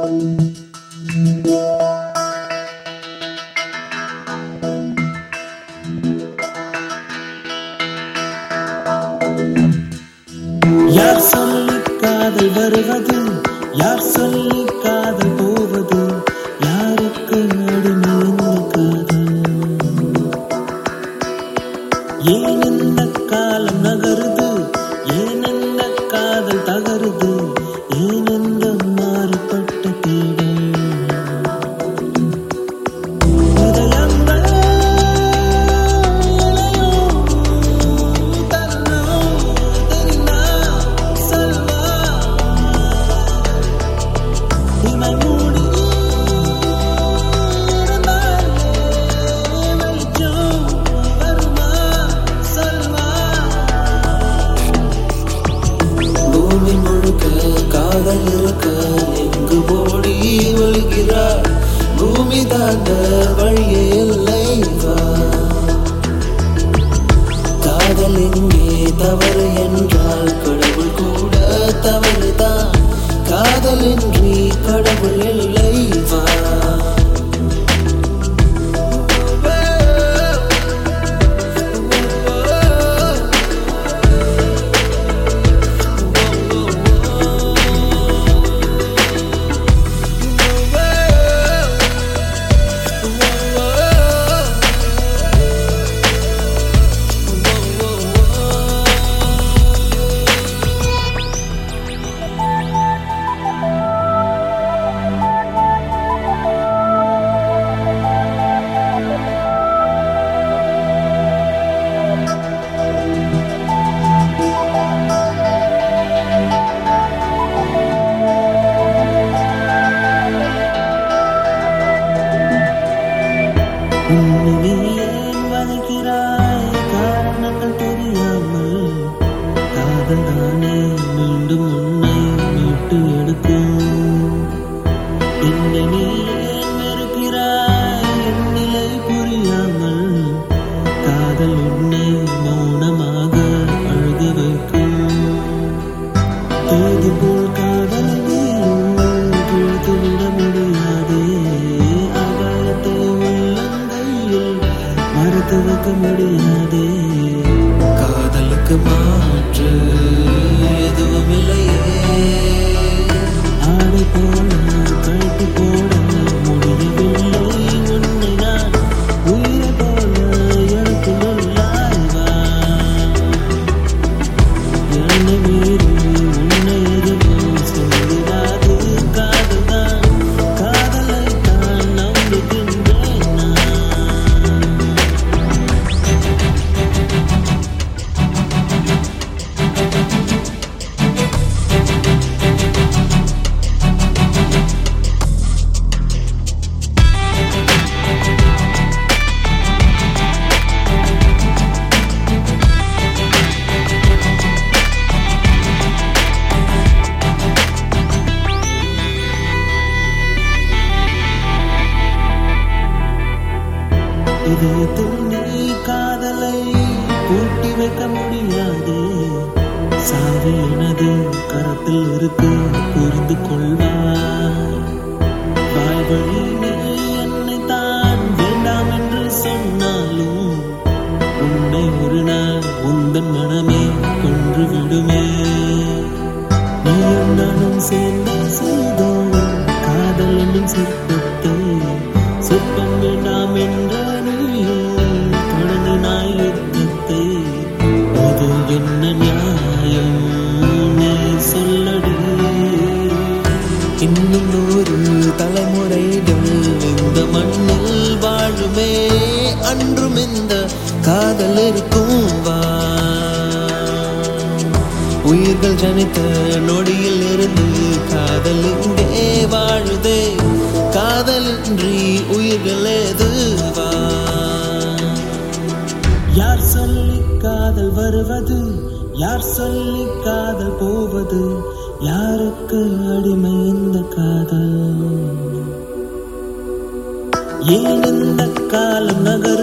யார் சொல்லி காதல் வருவது யார் சொல்லி காதல் போவது யாருக்கு அடிமை இந்த காதல் ஏன் இந்த காலம் நகருது ஏன் இந்த காதல் தகருது ஏன் இந்த மாறுபட்ட தேடல் இதயங்கள் பூமி முழுக்க காதல் இருக்க எங்கு ஓடி ஒழுகிறார் பூமி தாண்ட வழியே இல்லை வா காதல் எங்கே தவறு என்றால் கடவுள் கூட தவறுதான் காதலின்றி கடவுள் இல்லை வா உன்னை நீ ஏன் வதைக்கிறாய் காரணங்கள் தெரியாமல் காதல் தானே மீண்டும் உன்னை மீட்டு எடுக்கும் என்னை நீ ஏன் வெறுக்கிறாய் என் நிலை புரியாமல் காதல் உன்னை மௌனமாக அழுக வைக்கும் தேதி போல் காதல் நீயும் கிழித்து விட முடியாதே ஆகாயத்தை உள்ளங்கையில் மறுத்து வைக்க முடியாதே காதலுக்கு மாற்று எதுவும் இல்லையே ஆடை போல கழுத்து போட முடியவில்லை உன்னை நான் உயிரை போல எனக்குள்ளாய் வா என்னை மீறி உன்னை எதுவும் சொல்லிடாது காதல்தான் காதலை தான் நம்புகின்றேன் நான் இதயத்தில் நீ காதலை பூட்டி வைக்க முடியாதே சாவி எனது கரத்தில் இருக்கு புரிந்து கொள்வாய் வாய் வழி நீ என்னை தான் வேண்டாம் என்று சொன்னாலும் உன்னை ஒரு நாள் உந்தன் மனமே கொன்று விடுமே நீயும் நானும் சேர்ந்து செய்தோம் காதல் என்னும் சிற்பத்தை சிற்பம் வேண்டாம் என்ற நீயும் தொடங்கினாய் யுத்தத்தை இது என்ன நியாயம் நீ சொல்லடி இன்னும் நூறு தலைமுறைகள் இந்த மண்ணில் வாழுமே அன்றும் இந்த காதல் இருக்கும் வா உயிர்கள் ஜனித்த நொடியில் இருந்து காதல் இங்கே வாழுதே காதலின்றி உயிர்கள் ஏது வா யார் சொல்லி காதல் வருவது யார் சொல்லி காதல் போவது யாருக்கு அடிமை இந்த காதல் ஏன் இந்த காலம் நகர்